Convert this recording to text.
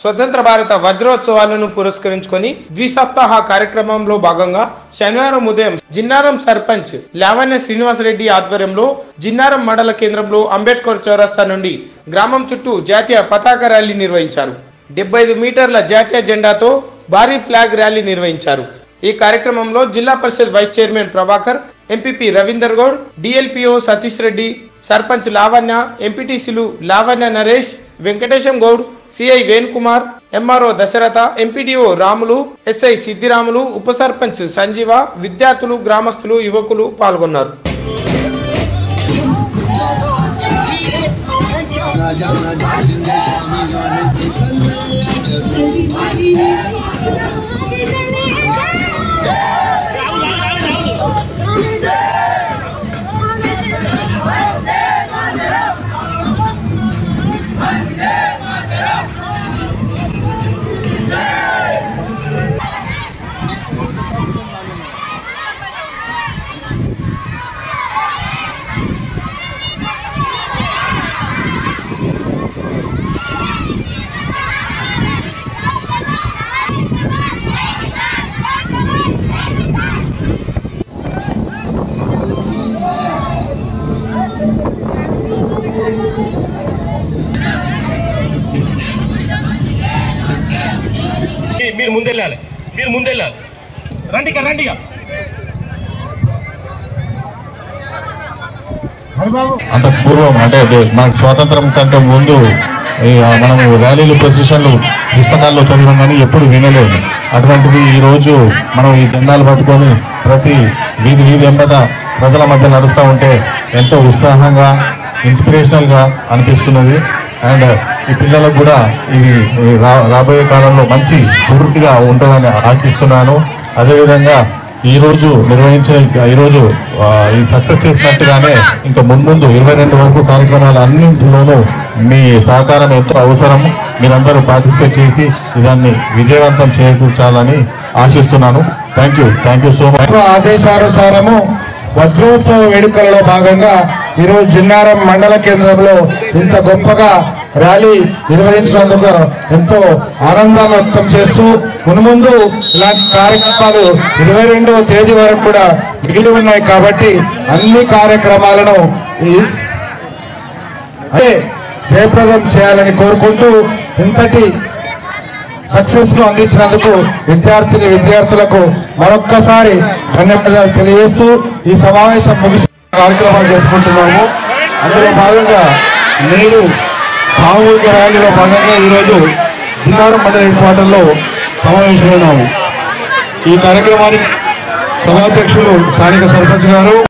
స్వతంత్ర భారత వజ్రోత్సవాలను పురస్కరించుకొని ద్విసప్తాహ కార్యక్రమంలో భాగంగా శనివారం ఉదయం జిన్నారం సర్పంచ్ లావణ్య శ్రీనివాసరెడ్డి ఆధ్వర్యంలో జిన్నారం మండల కేంద్రంలో అంబేద్కర్ చౌరస్తా నుండి గ్రామం చుట్టూ జాతీయ పతాక ర్యాలీ నిర్వహించారు డెబ్బై ఐదు మీటర్ల జాతీయ జెండాతో భారీ ఫ్లాగ్ ర్యాలీ నిర్వహించారు ఈ కార్యక్రమంలో జిల్లా పరిషత్ vice chairman Prabhakar MPP Ravinder Goud DLPO Satish Reddy sarpanch Lavanya ఎంపీటీసీలు Lavanya Naresh Venkatesham Goud CI Venukumar MRO Dasharatha MPDO Ramulu SI Siddiramulu ఉప సర్పంచ్ సంజీవ విద్యార్థులు గ్రామస్తులు యువకులు పాల్గొన్నారు మీ- మీరు ముందెళ్ళాలి మీరు ముందెళ్ళాలి రండిగా రండిగా అంత పూర్వం అంటే దే- మన స్వాతంత్రం కంటే ముందు ఈ, ఆ, మనము ర్యాలీలు ప్రొసెషన్లు పుస్తకాల్లో చదివాం కానీ ఎప్పుడు వినలేదు అటువంటిది ఈ రోజు మనం ఈ జెండాలు పట్టుకొని ప్రతి వీధి వీధి ఎంబట ప్రజల మధ్య నడుస్తూ ఉంటే ఎంతో ఉత్సాహంగా ఇన్స్పిరేషనల్ గా అనిపిస్తున్నది అండ్ ఈ పిల్లలకు కూడా ఇది ఈ రా- రాబోయే కాలంలో మంచి స్ఫూర్తిగా ఉంటుందని ఆశిస్తున్నాను అదేవిధంగా ఈ రోజు నిర్వహించిన ఈ రోజు ఆ, ఈ సక్సెస్ చేసినట్టుగానే ఇంకా మున్ముందు ఇరవై రెండు వరకు కార్యక్రమాలు అన్నింటిలోనూ మీ సహకారం ఎంతో అవసరం మీరందరూ పార్టిసిపేట్ చేసి దాన్ని విజయవంతం చేకూర్చాలని ఆశిస్తున్నాను thank you thank you so much ప్రభుత్వ ఆదేశానుసారము వజ్రోత్సవ వేడుకలలో భాగంగా ఈరోజు జిన్నారం మండల కేంద్రంలో ఇంత గొప్పగా ర్యాలీ నిర్వహించినందుకు ఎంతో ఆనందాన్ని వ్యక్తం చేస్తూ మున్ముందు ఇలాంటి కార్యక్రమాలు ఇరవై రెండవ తేదీ వరకు కూడా మిగిలి ఉన్నాయి కాబట్టి అన్ని కార్యక్రమాలను ఈ- అదే జయప్రదం చేయాలని కోరుకుంటూ ఇంతటి సక్సెస్ ను అందించినందుకు విద్యార్థిని విద్యార్థులకు మరొక్కసారి ధన్యవాదాలు తెలియజేస్తూ ఈ సమావేశం ముగిసి కార్యక్రమాలు జరుపుకుంటున్నాము అందులో భాగంగా నేడు సామూహిక ర్యాలీలో భాగంగా ఈరోజు జిల్లారం మండల హెడ్ క్వార్టర్లో సమావేశమైనాము ఈ కార్యక్రమానికి సభాధ్యక్షులు స్థానిక సర్పంచ్ గారు